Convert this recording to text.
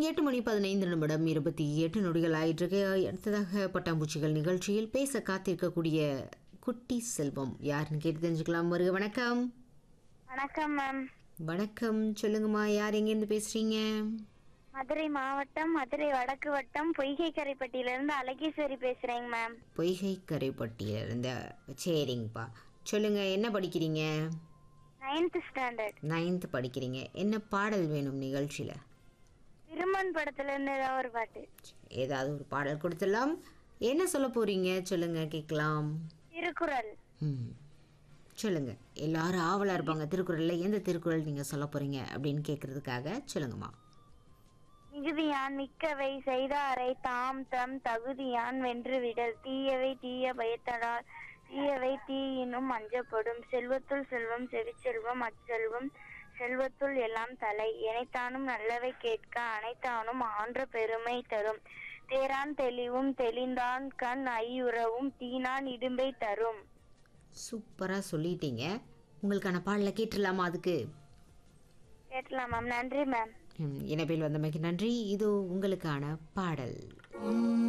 எட்டு மணி பதினைந்து நிமிடம் இருபத்தி எட்டு நொடிகள் ஆயிட்டிருக்கு அடுத்ததாக பட்டாம்பூச்சிகள் நிகழ்ச்சியில் பேச காத்திருக்கக்கூடிய குட்டி செல்வம் யாருன்னு கேட்டு தெரிஞ்சுக்கலாம் வருக வணக்கம் வணக்கம் மேம் வணக்கம் சொல்லுங்கம்மா யார் எங்கேருந்து பேசுறீங்க மதுரை மாவட்டம் மதுரை வடக்கு வட்டம் பொய்கை கரைப்பட்டியிலிருந்து அழகேஸ்வரி பேசுறேங்க மேம் பொய்கை கரைப்பட்டியில இருந்த சரிங்கப்பா சொல்லுங்க என்ன படிக்கிறீங்க நைன்த் ஸ்டாண்டர்ட் நைன்த் படிக்கிறீங்க என்ன பாடல் வேணும் நிகழ்ச்சியில் திருமண் படத்துல இருந்து ஏதாவது ஒரு பாட்டு ஏதாவது ஒரு பாடல் கொடுத்துடலாம் என்ன சொல்ல போறீங்க சொல்லுங்க கேட்கலாம் திருக்குறள் ம் சொல்லுங்க எல்லாரும் ஆவலாக இருப்பாங்க திருக்குறளில் எந்த திருக்குறள் நீங்கள் சொல்ல போறீங்க அப்படின்னு கேட்கறதுக்காக சொல்லுங்கம்மா மிகுதியான் மிக்கவை செய்தாரை தாம் தம் தகுதியான் வென்று விடல் தீயவை தீய பயத்தடால் தீயவை தீயினும் அஞ்சப்படும் செல்வத்துள் செல்வம் செவிச்செல்வம் அச்செல்வம் செல்வத்துள் எல்லாம் தலை எனைத்தானும் நல்லவை கேட்க அனைத்தானும் ஆன்ற பெருமை தரும் தேரான் தெளிவும் தெளிந்தான் கண் ஐயுறவும் தீனான் இடும்பை தரும் சூப்பராக சொல்லிட்டீங்க உங்களுக்கான பாடலை கேட்டுடலாமா அதுக்கு கேட்கலாம் மேம் நன்றி மேம் ம், இணைப்பில் வந்தமைக்கு நன்றி இது உங்களுக்கான பாடல்